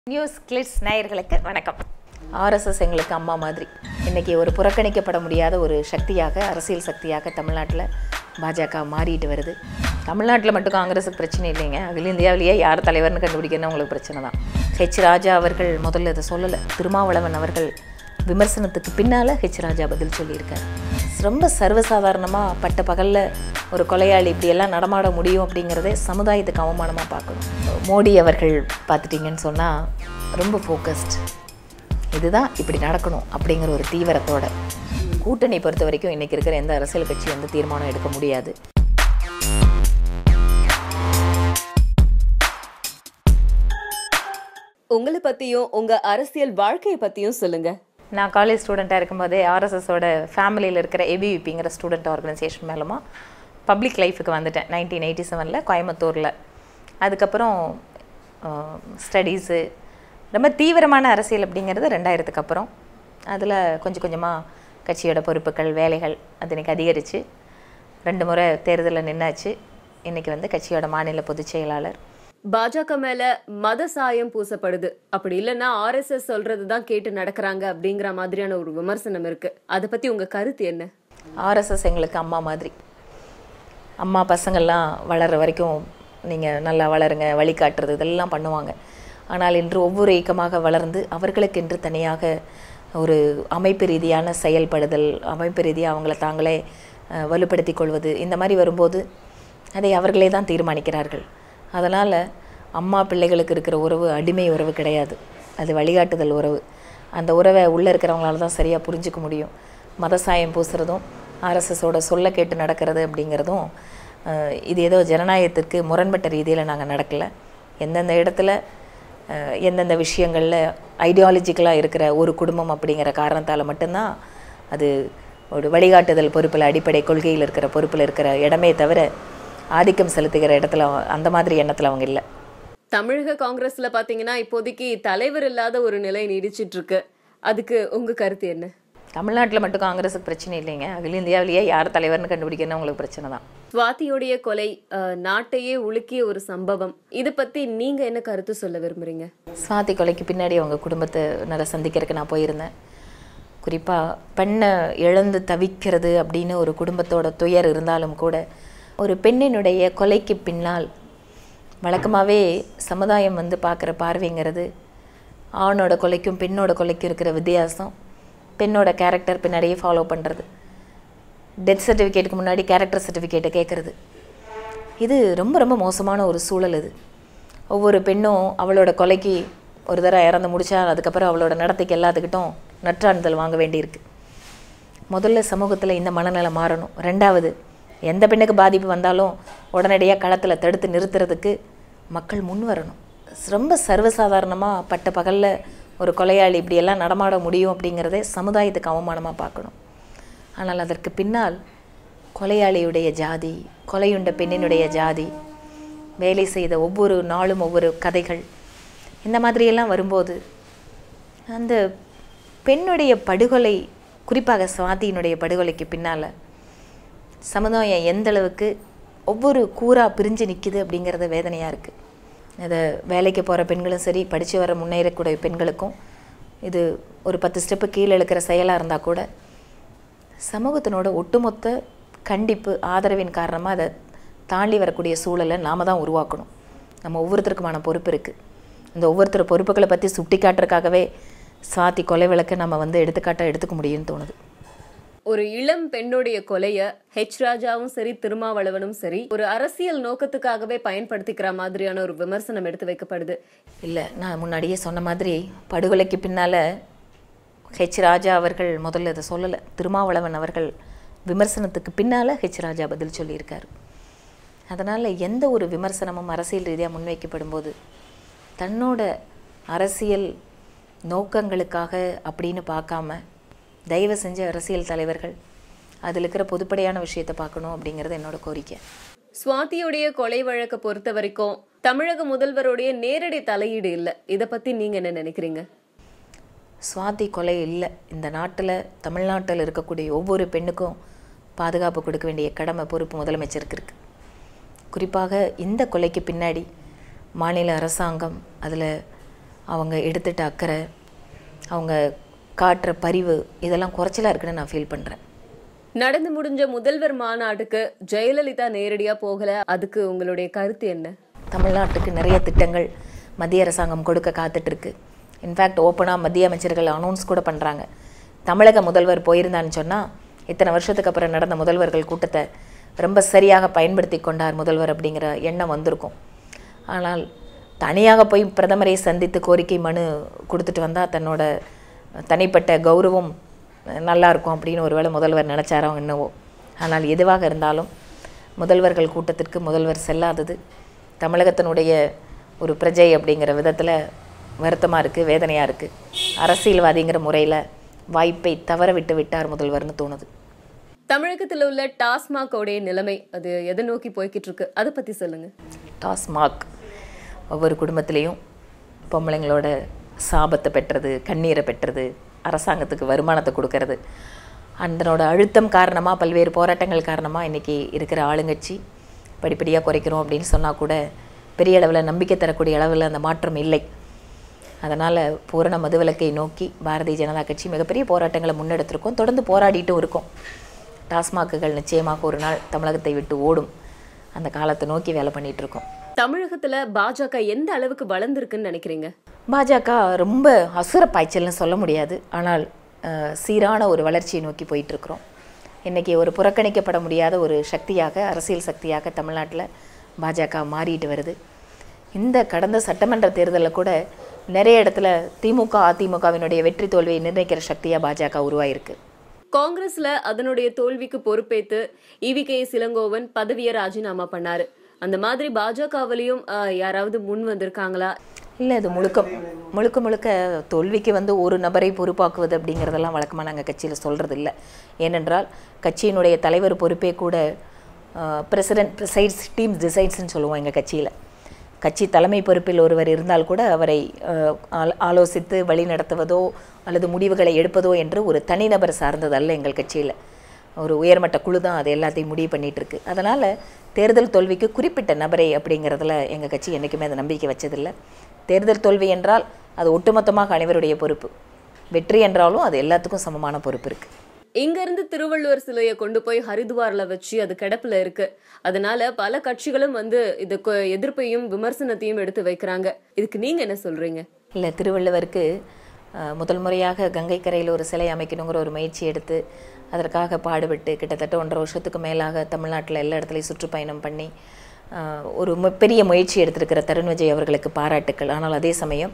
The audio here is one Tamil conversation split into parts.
நியூஸ் கிளிட்ஸ் நேயர்களுக்கு வணக்கம் ஆர்எஸ்எஸ் எங்களுக்கு அம்மா மாதிரி இன்னைக்கு ஒரு புறக்கணிக்கப்பட முடியாத ஒரு சக்தியாக அரசியல் சக்தியாக தமிழ்நாட்டில் பாஜக மாறிட்டு வருது தமிழ்நாட்டில் மட்டும் காங்கிரஸுக்கு பிரச்சனை இல்லைங்க அகில இந்தியாவிலேயே யார் தலைவர்னு கண்டுபிடிக்கணும் உங்களுக்கு பிரச்சனை தான் ஹெச் ராஜா அவர்கள் முதல்ல இதை சொல்லலை திருமாவளவன் அவர்கள் விமர்சனத்துக்கு பின்னால் ஹெச் ராஜா பதில் சொல்லியிருக்காரு ரொம்ப சர்வசாதாரணமாக பட்ட பகலில் ஒரு கொலையாளி இப்படியெல்லாம் நடமாட முடியும் அப்படிங்கிறதே சமுதாயத்துக்கு அவமானமாக பார்க்கணும் மோடி அவர்கள் பார்த்துட்டிங்கன்னு சொன்னால் ரொம்ப ஃபோக்கஸ்ட் இதுதான் இப்படி நடக்கணும் அப்படிங்கிற ஒரு தீவிரத்தோட கூட்டணி பொறுத்த வரைக்கும் இன்றைக்கி இருக்கிற எந்த அரசியல் கட்சி வந்து தீர்மானம் எடுக்க முடியாது உங்களை பத்தியும் உங்க அரசியல் வாழ்க்கையை பத்தியும் சொல்லுங்க நான் காலேஜ் ஸ்டூடெண்ட்டாக இருக்கும்போதே ஆர்எஸ்எஸோட ஃபேமிலியில் இருக்கிற ஏபிவிபிங்கிற ஸ்டூடெண்ட் ஆர்கனைசேஷன் மூலமாக பப்ளிக் லைஃபுக்கு வந்துட்டேன் நைன்டீன் எயிட்டி செவனில் கோயம்புத்தூரில் அதுக்கப்புறம் ஸ்டடீஸு ரொம்ப தீவிரமான அரசியல் அப்படிங்கிறது ரெண்டாயிரத்துக்கு அப்புறம் அதில் கொஞ்சம் கொஞ்சமாக கட்சியோட பொறுப்புகள் வேலைகள் அது எனக்கு அதிகரித்து ரெண்டு முறை தேர்தலில் நின்னாச்சு இன்றைக்கி வந்து கட்சியோட மாநில பொதுச் செயலாளர் பாஜக மேல மத சாயம் பூசப்படுது அப்படி இல்லைன்னா ஆர்எஸ்எஸ் சொல்றது தான் கேட்டு நடக்கிறாங்க அப்படிங்கிற மாதிரியான ஒரு விமர்சனம் இருக்கு அதை பத்தி உங்க கருத்து என்ன ஆர்எஸ்எஸ் எங்களுக்கு அம்மா மாதிரி அம்மா பசங்கள்லாம் வளர்கிற வரைக்கும் நீங்கள் நல்லா வளருங்க வழிகாட்டுறது இதெல்லாம் பண்ணுவாங்க ஆனால் இன்று ஒவ்வொரு இயக்கமாக வளர்ந்து அவர்களுக்கென்று தனியாக ஒரு அமைப்பு ரீதியான செயல்படுதல் அமைப்பு ரீதியாக அவங்கள தாங்களே அஹ், வலுப்படுத்திக் கொள்வது இந்த மாதிரி வரும்போது அதை அவர்களே தான் தீர்மானிக்கிறார்கள் அதனால் அம்மா பிள்ளைகளுக்கு இருக்கிற உறவு அடிமை உறவு கிடையாது அது வழிகாட்டுதல் உறவு அந்த உறவை உள்ளே இருக்கிறவங்களால தான் சரியாக புரிஞ்சுக்க முடியும் மத சாயம் பூசுகிறதும் ஆர்எஸ்எஸோட சொல்ல கேட்டு நடக்கிறது அப்படிங்கிறதும் அஹ், இது ஏதோ ஜனநாயகத்திற்கு முரண்பட்ட ரீதியில் நாங்கள் நடக்கலை எந்தெந்த இடத்துல அஹ், எந்தெந்த விஷயங்களில் ஐடியாலஜிக்கலாக இருக்கிற ஒரு குடும்பம் அப்படிங்கிற காரணத்தால் மட்டும்தான் அது ஒரு வழிகாட்டுதல் பொறுப்பில் அடிப்படை கொள்கையில் இருக்கிற பொறுப்பில் இருக்கிற இடமே தவிர ஆதிக்கம் செலுத்துகிற இடத்துல அவ- அந்த மாதிரி எண்ணத்தில் அவங்க இல்லை தமிழக காங்கிரஸ்ல பாத்தீங்கன்னா இப்போதைக்கு தலைவர் இல்லாத ஒரு நிலை நீடிச்சிட்டு இருக்கு அதுக்கு உங்க கருத்து என்ன தமிழ்நாட்டில் மட்டும் காங்கிரஸுக்கு பிரச்சனை இல்லைங்க அகில இந்தியாவிலேயே யார் தலைவர்னு கண்டுபிடிக்கணும் உங்களுக்கு பிரச்சனை தான் சுவாதியோடைய கொலை அஹ், நாட்டையே உலுக்கிய ஒரு சம்பவம் இதை பத்தி நீங்க என்ன கருத்து சொல்ல விரும்புறீங்க சுவாதி கொலைக்கு பின்னாடி அவங்க குடும்பத்தை நல்லா சந்திக்கிறதுக்கு நான் போயிருந்தேன் குறிப்பாக பெண்ணை இழந்து தவிக்கிறது அப்படின்னு ஒரு குடும்பத்தோட துயர் இருந்தாலும் கூட ஒரு பெண்ணினுடைய கொலைக்கு பின்னால் வழக்கமாகவே சமுதாயம் வந்து பார்க்குற பார்வைங்கிறது ஆணோட கொலைக்கும் பெண்ணோட கொலைக்கும் இருக்கிற வித்தியாசம் பெண்ணோட கேரக்டர் பின்னாடியே ஃபாலோ பண்ணுறது டெத் சர்டிஃபிகேட்டுக்கு முன்னாடி கேரக்டர் சர்டிஃபிகேட்டை கேட்குறது இது ரொம்ப ரொம்ப மோசமான ஒரு சூழல் இது ஒவ்வொரு பெண்ணும் அவளோட கொலைக்கு ஒரு தடவை இறந்து முடிச்சா அதுக்கப்புறம் அவளோட நடத்தைக்கு எல்லாத்துக்கிட்டும் நற்றாண்டுதல் வாங்க வேண்டியிருக்கு முதல்ல சமூகத்தில் இந்த மனநிலை மாறணும் ரெண்டாவது எந்த பெண்ணுக்கு பாதிப்பு வந்தாலும் உடனடியாக களத்தில் தடுத்து நிறுத்துறதுக்கு மக்கள் முன் வரணும் ரொம்ப சர்வசாதாரணமாக பட்ட பகலில் ஒரு கொலையாளி இப்படியெல்லாம் நடமாட முடியும் அப்படிங்கிறதே சமுதாயத்துக்கு அவமானமாக பார்க்கணும் ஆனால் அதற்கு பின்னால் கொலையாளியுடைய ஜாதி கொலையுண்ட பெண்ணினுடைய ஜாதி வேலை செய்த ஒவ்வொரு நாளும் ஒவ்வொரு கதைகள் இந்த மாதிரியெல்லாம் வரும்போது அந்த பெண்ணுடைய படுகொலை குறிப்பாக சுவாதியினுடைய படுகொலைக்கு பின்னால் சமுதாயம் எந்த அளவுக்கு ஒவ்வொரு கூறா பிரிஞ்சு நிற்குது அப்படிங்கிறத வேதனையாக இருக்குது அதை வேலைக்கு போகிற பெண்களும் சரி படித்து வர முன்னேறக்கூடிய பெண்களுக்கும் இது ஒரு பத்து ஸ்டெப்பு கீழே இழுக்கிற செயலாக இருந்தால் கூட சமூகத்தினோட ஒட்டுமொத்த கண்டிப்பு ஆதரவின் காரணமாக அதை தாண்டி வரக்கூடிய சூழலை நாம தான் உருவாக்கணும் நம்ம ஒவ்வொருத்தருக்குமான பொறுப்பு இருக்குது இந்த ஒவ்வொருத்தர் பொறுப்புகளை பற்றி சுட்டி காட்டுறதுக்காகவே சாத்தி கொலை விளக்க நம்ம வந்து எடுத்துக்காட்டாக எடுத்துக்க முடியும்னு தோணுது ஒரு இளம் பெண்ணுடைய கொலைய ஹெச் ராஜாவும் சரி திருமாவளவனும் சரி ஒரு அரசியல் நோக்கத்துக்காகவே பயன்படுத்திக்கிற மாதிரியான ஒரு விமர்சனம் எடுத்து வைக்கப்படுது இல்லை நான் முன்னாடியே சொன்ன மாதிரி படுகொலைக்கு பின்னால் ஹெச் ராஜா அவர்கள் முதல்ல இதை சொல்லலை திருமாவளவன் அவர்கள் விமர்சனத்துக்கு பின்னால் ஹெச் ராஜா பதில் சொல்லியிருக்காரு அதனால் எந்த ஒரு விமர்சனமும் அரசியல் ரீதியாக முன்வைக்கப்படும்போது தன்னோட அரசியல் நோக்கங்களுக்காக அப்படின்னு பார்க்காம தயவு செஞ்ச அரசியல் தலைவர்கள் அதில் இருக்கிற பொதுப்படையான விஷயத்தை பார்க்கணும் அப்படிங்கிறது என்னோட கோரிக்கை சுவாதியுடைய கொலை வழக்கை பொறுத்த வரைக்கும் தமிழக முதல்வருடைய நேரடி தலையீடு இல்ல இத பத்தி நீங்க என்ன நினைக்கிறீங்க சுவாதி கொலை இல்லை இந்த நாட்டில் தமிழ்நாட்டில் இருக்கக்கூடிய ஒவ்வொரு பெண்ணுக்கும் பாதுகாப்பு கொடுக்க வேண்டிய கடமை பொறுப்பு முதலமைச்சருக்கு இருக்கு குறிப்பாக இந்த கொலைக்கு பின்னாடி மாநில அரசாங்கம் அதில் அவங்க எடுத்துட்ட அக்கறை அவங்க காட்டுற பரிவு இதெல்லாம் குறைச்சலாக இருக்குன்னு நான் ஃபீல் பண்ணுறேன் நடந்து முடிஞ்ச முதல்வர் மாநாட்டுக்கு ஜெயலலிதா நேரடியா போகல அதுக்கு உங்களுடைய கருத்து என்ன தமிழ்நாட்டுக்கு நிறைய திட்டங்கள் மத்திய அரசாங்கம் கொடுக்க காத்துட்டு இருக்கு இன்ஃபேக்ட் ஓப்பனாக மத்திய அமைச்சர்கள் அனௌன்ஸ் கூட பண்ணுறாங்க தமிழக முதல்வர் போயிருந்தான்னு சொன்னால் இத்தனை வருஷத்துக்கு அப்புறம் நடந்த முதல்வர்கள் கூட்டத்தை ரொம்ப சரியாக பயன்படுத்தி கொண்டார் முதல்வர் அப்படிங்கிற எண்ணம் வந்திருக்கும் ஆனால் தனியாக போய் பிரதமரை சந்தித்து கோரிக்கை மனு கொடுத்துட்டு வந்தால் தன்னோட தனிப்பட்ட கௌரவம் நல்லா இருக்கும் அப்படின்னு ஒருவேளை முதல்வர் நினச்சாரோ என்னவோ ஆனால் எதுவாக இருந்தாலும் முதல்வர்கள் கூட்டத்திற்கு முதல்வர் செல்லாதது தமிழகத்தினுடைய ஒரு பிரஜை அப்படிங்கிற விதத்தில் வருத்தமாக இருக்குது வேதனையாக இருக்குது அரசியல்வாதிங்கிற முறையில் வாய்ப்பை தவற விட்டு விட்டார் முதல்வர்னு தோணுது தமிழகத்துல உள்ள டாஸ்மாக் உடைய நிலைமை அது எதை நோக்கி போய்கிட்டு இருக்கு அதை பத்தி சொல்லுங்க டாஸ்மாக் ஒவ்வொரு குடும்பத்திலையும் பொம்பளைங்களோட சாபத்தை பெற்றது கண்ணீரை பெற்றது அரசாங்கத்துக்கு வருமானத்தை கொடுக்கறது அதனோட அழுத்தம் காரணமாக பல்வேறு போராட்டங்கள் காரணமாக இன்றைக்கி இருக்கிற ஆளுங்கட்சி படிப்படியாக குறைக்கிறோம் அப்படின்னு சொன்னால் கூட பெரிய அளவில் நம்பிக்கை தரக்கூடிய அளவில் அந்த மாற்றம் இல்லை அதனால் பூரண மதுவிலக்கை நோக்கி பாரதிய ஜனதா கட்சி மிகப்பெரிய போராட்டங்களை முன்னெடுத்திருக்கோம் தொடர்ந்து போராடிட்டும் இருக்கோம் டாஸ்மாக்குகள் நிச்சயமாக ஒரு நாள் தமிழகத்தை விட்டு ஓடும் அந்த காலத்தை நோக்கி வேலை பண்ணிட்டு இருக்கோம் தமிழகத்துல பாஜக எந்த அளவுக்கு வளர்ந்துருக்குன்னு நினைக்கிறீங்க பாஜக ரொம்ப அசுர பாய்ச்சல்னு சொல்ல முடியாது ஆனால் அஹ், சீரான ஒரு வளர்ச்சியை நோக்கி போயிட்டு இருக்கிறோம் இன்றைக்கி ஒரு புறக்கணிக்கப்பட முடியாத ஒரு சக்தியாக அரசியல் சக்தியாக தமிழ்நாட்டில் பாஜக மாறிட்டு வருது இந்த கடந்த சட்டமன்ற தேர்தலில் கூட நிறைய இடத்துல திமுக அதிமுகவினுடைய வெற்றி தோல்வியை நிர்ணயிக்கிற சக்தியாக பாஜக உருவாயிருக்கு காங்கிரஸ்ல அதனுடைய தோல்விக்கு பொறுப்பேத்து இவி கே இளங்கோவன் பதவியை ராஜினாமா பண்ணாரு அந்த மாதிரி பாஜகவிலையும் யாராவது முன் வந்திருக்காங்களா இல்லை இது முழுக்க முழுக்க முழுக்க தோல்விக்கு வந்து ஒரு நபரை பொறுப்பாக்குவது அப்படிங்கிறதெல்லாம் வழக்கமாக நாங்கள் கட்சியில் சொல்கிறது இல்லை ஏனென்றால் கட்சியினுடைய தலைவர் பொறுப்பே கூட பிரசிடென்ட் ப்ரிசைட்ஸ் டீம் டிசைட்ஸ்னு சொல்லுவோம் எங்கள் கட்சியில் கட்சி தலைமை பொறுப்பில் ஒருவர் இருந்தால் கூட அவரை அஹ், ஆல- ஆலோசித்து வழி நடத்துவதோ அல்லது முடிவுகளை எடுப்பதோ என்று ஒரு தனிநபர் சார்ந்ததல்ல எங்கள் கட்சியில் ஒரு உயர்மட்ட குழு தான் அது எல்லாத்தையும் முடிவு பண்ணிட்டு இருக்கு அதனால் தேர்தல் தோல்விக்கு குறிப்பிட்ட நபரை அப்படிங்கிறதுல எங்கள் கட்சி என்றைக்குமே அந்த நம்பிக்கை வச்சதில்லை தேர்தல் தோல்வி என்றால் அது ஒட்டுமொத்தமாக அனைவருடைய பொறுப்பு வெற்றி என்றாலும் அது எல்லாத்துக்கும் சமமான பொறுப்பு இருக்குது இங்க இருந்து திருவள்ளுவர் சிலையை கொண்டு போய் ஹரித்வார்ல வச்சு அது கிடப்புல இருக்கு அதனால பல கட்சிகளும் வந்து இதுக்கு எதிர்ப்பையும் விமர்சனத்தையும் எடுத்து வைக்கிறாங்க இதுக்கு நீங்க என்ன சொல்றீங்க இல்லை திருவள்ளுவருக்கு அஹ், முதல் முறையாக கங்கை கரையில் ஒரு சிலை அமைக்கணுங்கிற ஒரு முயற்சி எடுத்து அதற்காக பாடுபட்டு கிட்டத்தட்ட ஒன்றரை வருஷத்துக்கு மேலாக தமிழ்நாட்டில் எல்லா இடத்துலையும் சுற்றுப்பயணம் பண்ணி அஹ், ஒரு மு- பெரிய முயற்சி எடுத்திருக்கிற தருண் விஜய் அவர்களுக்கு பாராட்டுக்கள் ஆனால் அதே சமயம்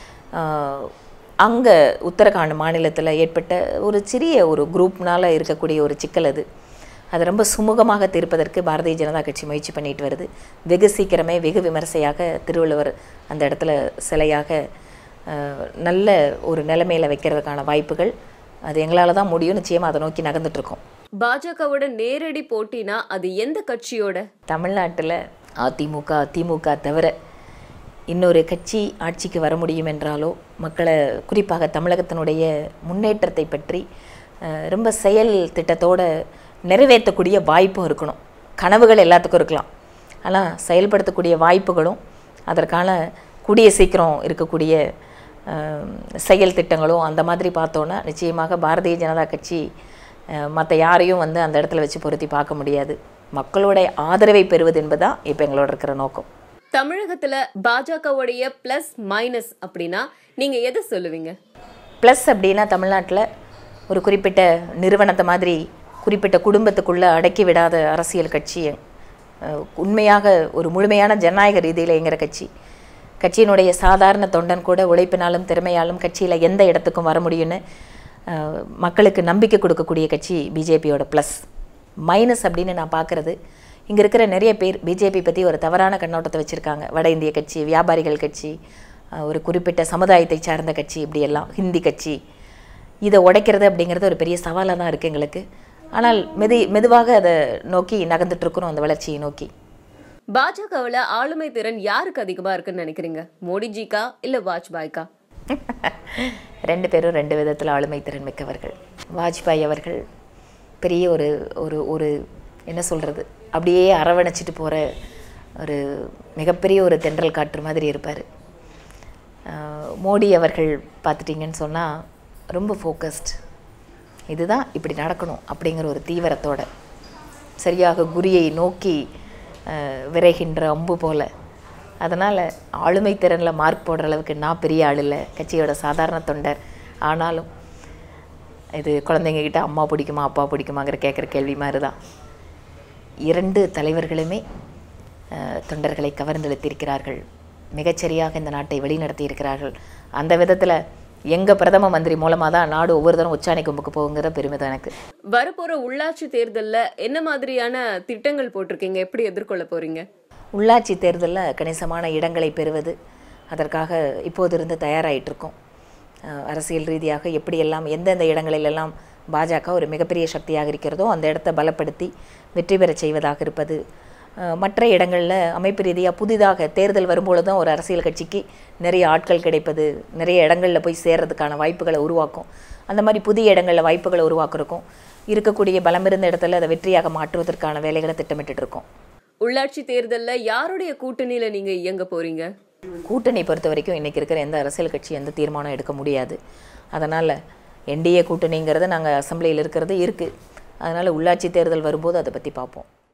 அங்கே உத்தரகாண்ட் மாநிலத்தில் ஏற்பட்ட ஒரு சிறிய ஒரு குரூப்னால் இருக்கக்கூடிய ஒரு சிக்கல் அது அது ரொம்ப சுமூகமாக தீர்ப்பதற்கு பாரதிய ஜனதா கட்சி முயற்சி பண்ணிட்டு வருது வெகு சீக்கிரமே வெகு விமர்சையாக திருவள்ளுவர் அந்த இடத்துல சிலையாக அஹ், நல்ல ஒரு நிலைமையில் வைக்கிறதுக்கான வாய்ப்புகள் அது எங்களால் தான் முடியும் நிச்சயமாக அதை நோக்கி நகர்ந்துட்டு இருக்கோம் பாஜகவோட நேரடி போட்டினா அது எந்த கட்சியோட தமிழ்நாட்டில் அதிமுக திமுக தவிர இன்னொரு கட்சி ஆட்சிக்கு வர முடியும் என்றாலோ மக்களை குறிப்பாக தமிழகத்தினுடைய முன்னேற்றத்தை பற்றி அஹ், ரொம்ப செயல் திட்டத்தோடு நிறைவேற்றக்கூடிய வாய்ப்பும் இருக்கணும் கனவுகள் எல்லாத்துக்கும் இருக்கலாம் ஆனால் செயல்படுத்தக்கூடிய வாய்ப்புகளும் அதற்கான கூடிய சீக்கிரம் இருக்கக்கூடிய அஹ், செயல் திட்டங்களும் அந்த மாதிரி பார்த்தோன்னா நிச்சயமாக பாரதிய ஜனதா கட்சி மற்ற யாரையும் வந்து அந்த இடத்துல வச்சு பொருத்தி பார்க்க முடியாது மக்களுடைய ஆதரவை பெறுவது என்பதுதான் இப்போ எங்களோட இருக்கிற நோக்கம் தமிழகத்துல பாஜகவுடைய பிளஸ் மைனஸ் அப்படின்னா நீங்க எதை சொல்லுவீங்க ப்ளஸ் அப்படின்னா தமிழ்நாட்டில் ஒரு குறிப்பிட்ட நிறுவனத்தை மாதிரி குறிப்பிட்ட குடும்பத்துக்குள்ளே அடக்கி விடாத அரசியல் கட்சி அஹ், உண்மையாக ஒரு முழுமையான ஜனநாயக ரீதியில் இயங்குற கட்சி கட்சியினுடைய சாதாரண தொண்டன் கூட உழைப்பினாலும் திறமையாலும் கட்சியில் எந்த இடத்துக்கும் வர முடியும்னு அஹ், மக்களுக்கு நம்பிக்கை கொடுக்கக்கூடிய கட்சி பிஜேபியோட ப்ளஸ் மைனஸ் அப்படின்னு நான் பார்க்குறது இங்கே இருக்கிற நிறைய பேர் பிஜேபி பற்றி ஒரு தவறான கண்ணோட்டத்தை வச்சுருக்காங்க வட இந்திய கட்சி வியாபாரிகள் கட்சி அஹ், ஒரு குறிப்பிட்ட சமுதாயத்தை சார்ந்த கட்சி இப்படியெல்லாம் ஹிந்தி கட்சி இதை உடைக்கிறது அப்படிங்கிறது ஒரு பெரிய சவாலாக தான் இருக்குது எங்களுக்கு ஆனால் மெது மெதுவாக அதை நோக்கி நகர்ந்துட்டு இருக்கிறோம் அந்த வளர்ச்சியை நோக்கி பாஜகவுல ஆளுமை திறன் யாருக்கு அதிகமா இருக்குன்னு நினைக்கிறீங்க மோடிஜிக்கா இல்ல வாஜ்பாய்க்கா ரெண்டு பேரும் ரெண்டு விதத்தில் ஆளுமை திறன் மிக்கவர்கள் வாஜ்பாய் அவர்கள் பெரிய ஒரு ஒரு ஒரு என்ன சொல்கிறது அப்படியே அரவணைச்சிட்டு போகிற ஒரு மிகப்பெரிய ஒரு தென்றல் காற்று மாதிரி இருப்பார் மோடி அவர்கள் பார்த்துட்டிங்கன்னு சொன்னால் ரொம்ப ஃபோக்கஸ்ட் இதுதான் இப்படி நடக்கணும் அப்படிங்கிற ஒரு தீவிரத்தோட சரியாக குறியை நோக்கி அஹ், விரைகின்ற அம்பு போல அதனால் ஆளுமை திறனில் மார்க் போடுற அளவுக்கு நான் பெரிய ஆள் இல்லை கட்சியோட சாதாரண தொண்டர் ஆனாலும் இது குழந்தைங்க கிட்ட அம்மா பிடிக்குமா அப்பா பிடிக்குமாங்கிற கேட்குற கேள்வி மாதிரி தான் இரண்டு தலைவர்களுமே அஹ், தொண்டர்களை கவர்ந்தெழுத்திருக்கிறார்கள் மிகச்சரியாக இந்த நாட்டை வழிநடத்தி இருக்கிறார்கள் அந்த விதத்தில் எங்கள் பிரதம மந்திரி மூலமாக தான் நாடு ஒவ்வொரு தரம் உச்சாணி கொம்புக்கு போகுங்கிற பெருமிதம் எனக்கு வரப்போற உள்ளாட்சி தேர்தல்ல என்ன மாதிரியான திட்டங்கள் போட்டிருக்கீங்க எப்படி எதிர்கொள்ள போறீங்க உள்ளாட்சி தேர்தலில் கணிசமான இடங்களை பெறுவது அதற்காக இப்போது இருந்து தயாராகிட்டு இருக்கோம் அஹ், அரசியல் ரீதியாக எப்படியெல்லாம் எந்தெந்த இடங்களிலெல்லாம் பாஜக ஒரு மிகப்பெரிய சக்தியாக இருக்கிறதோ அந்த இடத்த பலப்படுத்தி வெற்றி பெறச் செய்வதாக இருப்பது அஹ், மற்ற இடங்களில் அமைப்பு ரீதியாக புதிதாக தேர்தல் வரும்பொழுது தான் ஒரு அரசியல் கட்சிக்கு நிறைய ஆட்கள் கிடைப்பது நிறைய இடங்களில் போய் சேர்றதுக்கான வாய்ப்புகளை உருவாக்கும் அந்த மாதிரி புதிய இடங்களில் வாய்ப்புகளை உருவாக்குறக்கும் இருக்கக்கூடிய பலம் இருந்த இடத்துல அதை வெற்றியாக மாற்றுவதற்கான வேலைகளை திட்டமிட்டுட்டு இருக்கோம் உள்ளாட்சி தேர்தல்ல யாருடைய கூட்டணியில நீங்க இயங்க போறீங்க கூட்டணி பொறுத்த வரைக்கும் இன்றைக்கி இருக்கிற எந்த அரசியல் கட்சி எந்த தீர்மானம் எடுக்க முடியாது அதனால் என்டிஏ கூட்டணிங்கிறது நாங்கள் அசெம்பிளியில் இருக்கிறது இருக்குது அதனால் உள்ளாட்சி தேர்தல் வரும்போது அதை பற்றி பார்ப்போம்